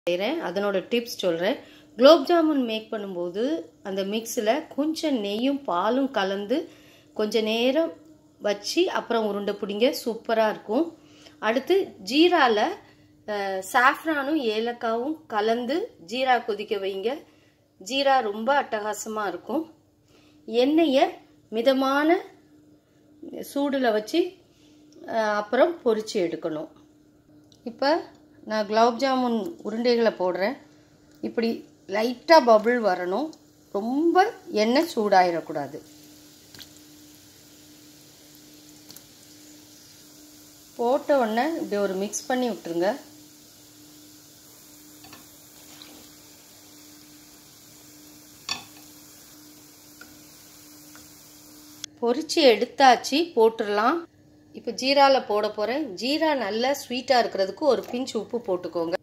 செய்கிறேன் அதனோட டிப்ஸ் சொல்கிறேன் குலோப் ஜாமுன் மேக் பண்ணும்போது அந்த மிக்ஸில் கொஞ்சம் நெய்யும் பாலும் கலந்து கொஞ்ச நேரம் வச்சு அப்புறம் உருண்டை பிடிங்க சூப்பராக இருக்கும் அடுத்து ஜீராவில் சாஃப்ரானும் ஏலக்காவும் கலந்து ஜீரா கொதிக்க வைங்க ஜீரா ரொம்ப அட்டகாசமாக இருக்கும் எண்ணெயை மிதமான சூடில் வச்சு அப்புறம் பொரித்து எடுக்கணும் இப்போ நான் குலாப் ஜாமுன் உருண்டைகளை போடுறேன் இப்படி லைட்டாக பபுள் வரணும் ரொம்ப எண்ணெய் சூடாயிடக்கூடாது போட்ட உடனே இப்படி ஒரு மிக்ஸ் பண்ணி விட்டுருங்க பொரிச்சு எடுத்தாச்சு போட்டுடலாம் இப்போ ஜீராவில் போட போகிறேன் ஜீரா நல்லா ஸ்வீட்டாக இருக்கிறதுக்கு ஒரு பிஞ்ச் உப்பு போட்டுக்கோங்க